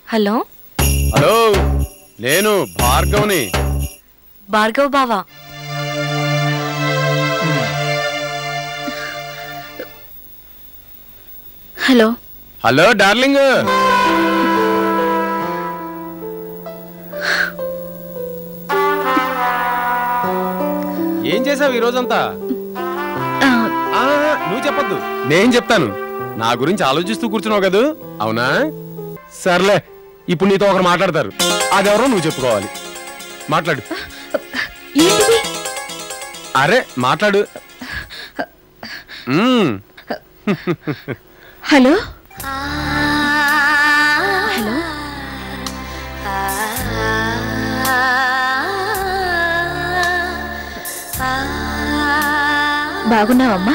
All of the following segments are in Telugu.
హలో హలో నేను భార్గవ్ని భార్గవ్ బావా హలో హలో డార్లింగ్ ఏం చేసావు ఈ రోజంతా ఆ, ఆ, నువ్వు చెప్పొద్దు నేను చెప్తాను నా గురించి ఆలోచిస్తూ కూర్చున్నావు కదూ అవునా సర్లే ఇప్పుడు నీతో ఒకరు మాట్లాడతారు అదెవరో నువ్వు చెప్పుకోవాలి మాట్లాడు ఏంటిది అరే మాట్లాడు మ్మ్. హలో హలో బాగున్నావమ్మా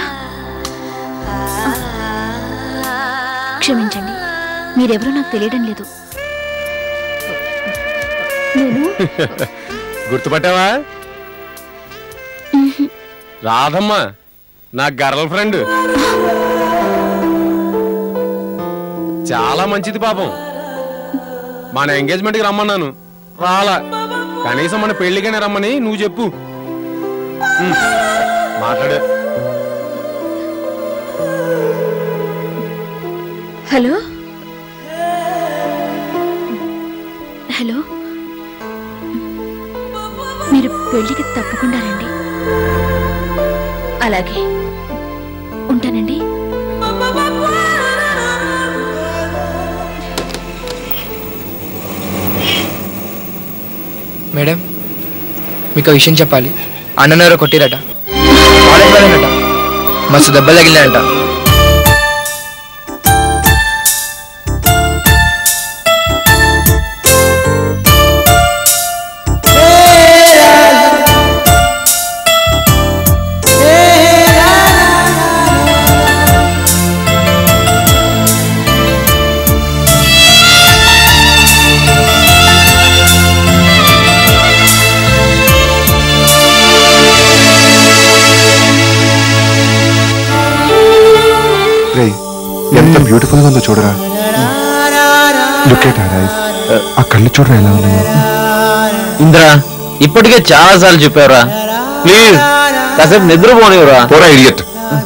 క్షమించండి మీరెవరో నాకు తెలియడం లేదు నేను గుర్తుపట్టావా రాధమ్మ నా గర్ల్ ఫ్రెండ్ చాలా మంచిది పాపం మన ఎంగేజ్మెంట్కి రమ్మన్నాను రాలా కనీసం మన పెళ్లికైనా రమ్మని నువ్వు చెప్పు ఉమ్, మాట్లాడు హలో హలో మీరు పెళ్ళికి తప్పకుండా రండి అలాగే ఉంటానండి మేడం మీకు ఒక విషయం చెప్పాలి అన్ననెవరో కొట్టిరట కాలేజ్ వాళ్ళనట మస్తు దెబ్బలు తగిలినాయంట రే ఎంత బ్యూటిఫుల్ గా ఉందో చూడరా లుక్ ఎట్ హర్ ఐస్ ఆ కళ్ళు చూడరా ఎలా ఉన్నాయో ఇంద్రా ఇప్పటికే చాలా సార్లు చెప్పావురా ప్లీజ్ కాసేపు నిద్రపోనివరా పోరా ఇడియట్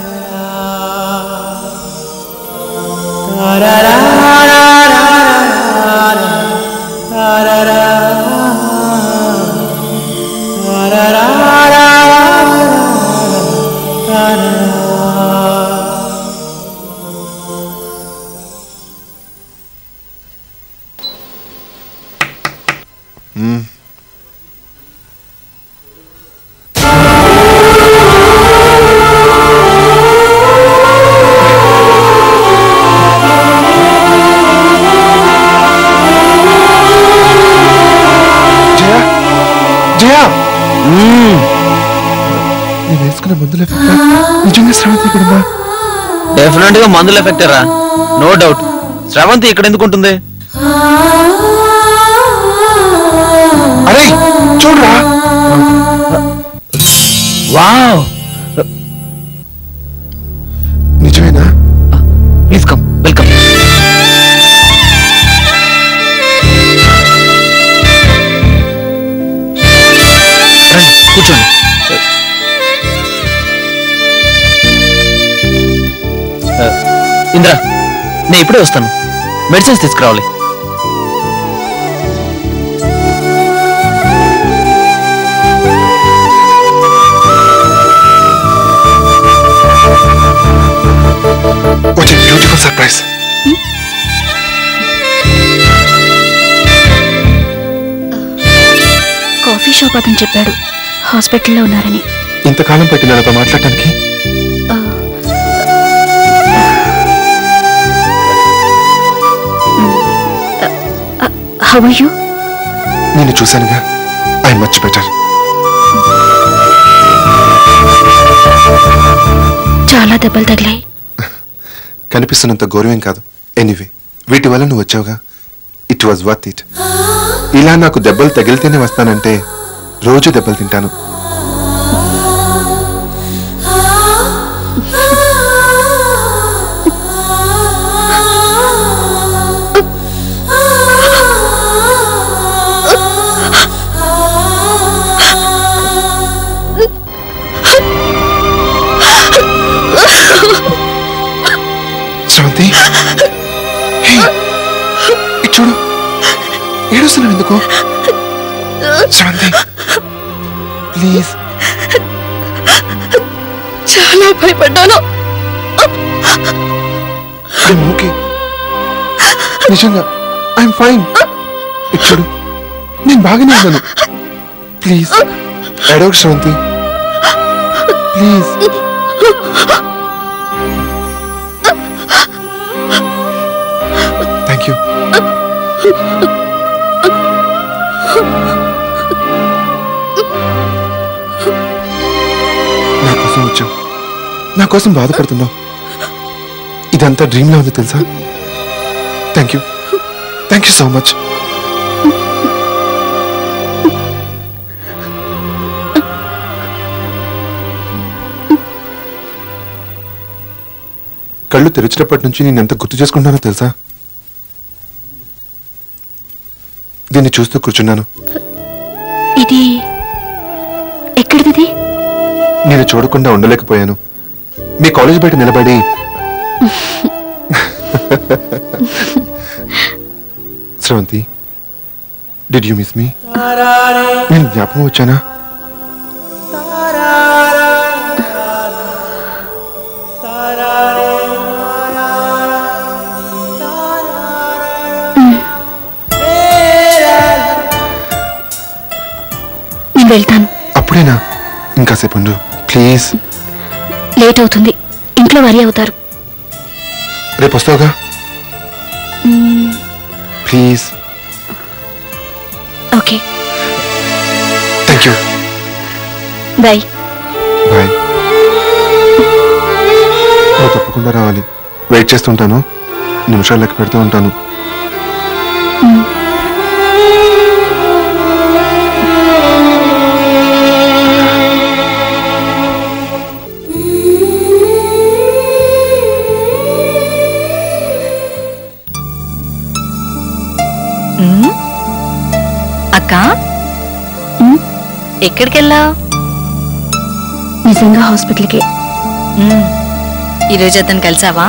జయ జయ నేను వేసుకున్న మందుల ఎఫెక్ట్ నిజంగా శ్రవంతి ఇక్కడ ఉందా డెఫినెట్ గా మందుల ఎఫెక్ట్ రా నో డౌట్ శ్రవంతి ఇక్కడ ఎందుకు ఉంటుంది అరే చూడరా వావ్ నిజమేనా ప్లీజ్ కమ్ వెల్కమ్ రండి కూర్చోండి Uh, ఇంద్రా నేను ఇప్పుడే వస్తాను మెడిసిన్స్ తీసుకురావాలి what beautiful surprise coffee shop అతను చెప్పాడు హాస్పిటల్లో ఉన్నారని ఇంతకాలం పట్టింది నాతో మాట్లాడటానికి హౌ యూ నేను చూశానుగా ఐ మచ్ బెటర్ చాలా దెబ్బలు తగిలాయి కనిపిస్తున్నంత గౌరవం కాదు ఎనీవే వీటి వల్ల నువ్వు వచ్చావుగా ఇట్ వాజ్ వర్త్ ఇట్ ఇలా నాకు దెబ్బలు తగిలితేనే వస్తానంటే రోజు దెబ్బలు తింటాను ఆ ఏడుస్తున్నావు ఎందుకు శ్రవంతి ప్లీజ్ చాలా భయపడ్డాను ఐఎమ్ ఓకే నిజంగా ఐఎమ్ ఫైన్ చూడు నేను బాగానే ఉన్నాను ప్లీజ్ ఏడవకు శ్రవంతి ప్లీజ్ థ్యాంక్ యూ నా కోసం వచ్చావు నా కోసం బాధపడుతున్నావు ఇదంతా డ్రీమ్ లా ఉంది తెలుసా thank you thank you so much కళ్ళు తెరిచినప్పటి నుంచి నేను ఎంత గుర్తు చేసుకుంటానో తెలుసా దీన్ని చూస్తూ కూర్చున్నాను ఇది ఎక్కడిది నేను చూడకుండా ఉండలేకపోయాను మీ కాలేజ్ బయట నిలబడి Sravanthi did you miss me నేను జ్ఞాపకం వచ్చానా నేను వెళ్తాను అప్పుడేనా ఇంకాసేపు ఉండు ప్లీజ్ లేట్ అవుతుంది ఇంట్లో వరి అవుతారు రేపు వస్తావుగా please okay thank you bye bye నువ్వు తప్పకుండా రావాలి వెయిట్ చేస్తుంటాను నిమిషాలు లెక్క పెడుతూ ఉంటాను అక్క ఎక్కడికి వెళ్ళావు నిజంగా హాస్పిటల్కి ఈరోజు అతను కలిసావా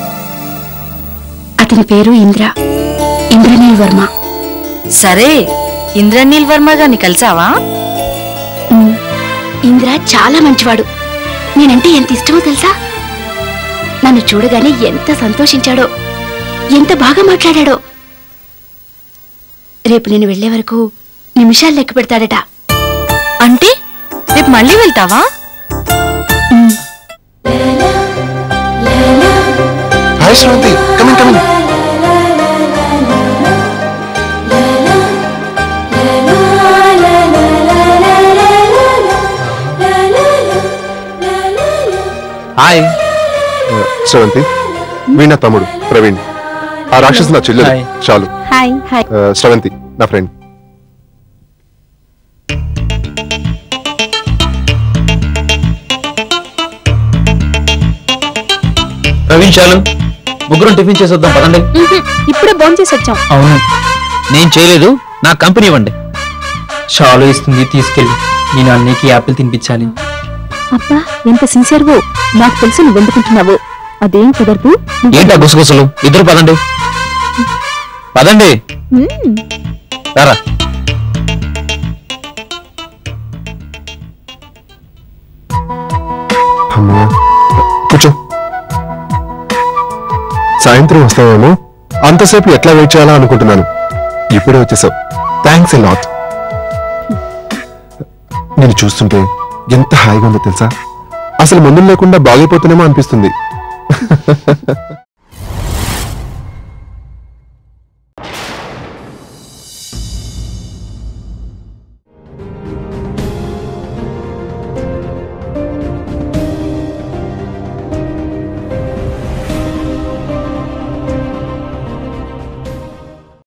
అతని పేరు ఇంద్ర ఇంద్రనీల్ వర్మ సరే ఇంద్రనీల్ వర్మ గారిని కలిసావా ఉమ్, ఇంద్ర చాలా మంచివాడు నేనంటే ఎంత ఇష్టమో తెలుసా నన్ను చూడగానే ఎంత సంతోషించాడో ఎంత బాగా మాట్లాడాడో రేపు నేను వెళ్లే వరకు నిమిషాలు లెక్క పెడతాడట అంటే రేపు మళ్ళీ వెళ్తావా hi Sravanthi coming coming hi Sravanthi Veena తమ్ముడు ప్రవీణ్ ఆ రాక్షసు నా చెల్లెలు Hi. చాలు హాయ్ హాయ్ ఆ, శ్రవంతి నా ఫ్రెండ్ ప్రవీణ్ చాలు ముగ్గురం టిఫిన్ చేసి వద్దాం పదండి ఇప్పుడే భోంచేసి వచ్చాం అవును నేను చేయలేదు నా కంపెనీ ఇవ్వండి షాలు ఇస్తుంది తీసుకెళ్ళి నేను అన్నయ్యకి యాపిల్ తినిపించాలి అబ్బా ఎంత సిన్సియర్వో నాకు తెలిసి నువ్వు ఎందుకుంటున్నావు అదేం కుదరదు ఏంటా గుసగుసలు ఇద్దరు పదండి పదండి రారా అమ్మా కూర్చో సాయంత్రం వస్తావేమో అంతసేపు ఎట్లా వెయిట్ చేయాలా అనుకుంటున్నాను ఇప్పుడే వచ్చేసావు థ్యాంక్స్ ఎ లాట్ నేను చూస్తుంటే ఎంత హాయిగా ఉందో తెలుసా అసలు మందులు లేకుండా బాగైపోతున్నామో అనిపిస్తుంది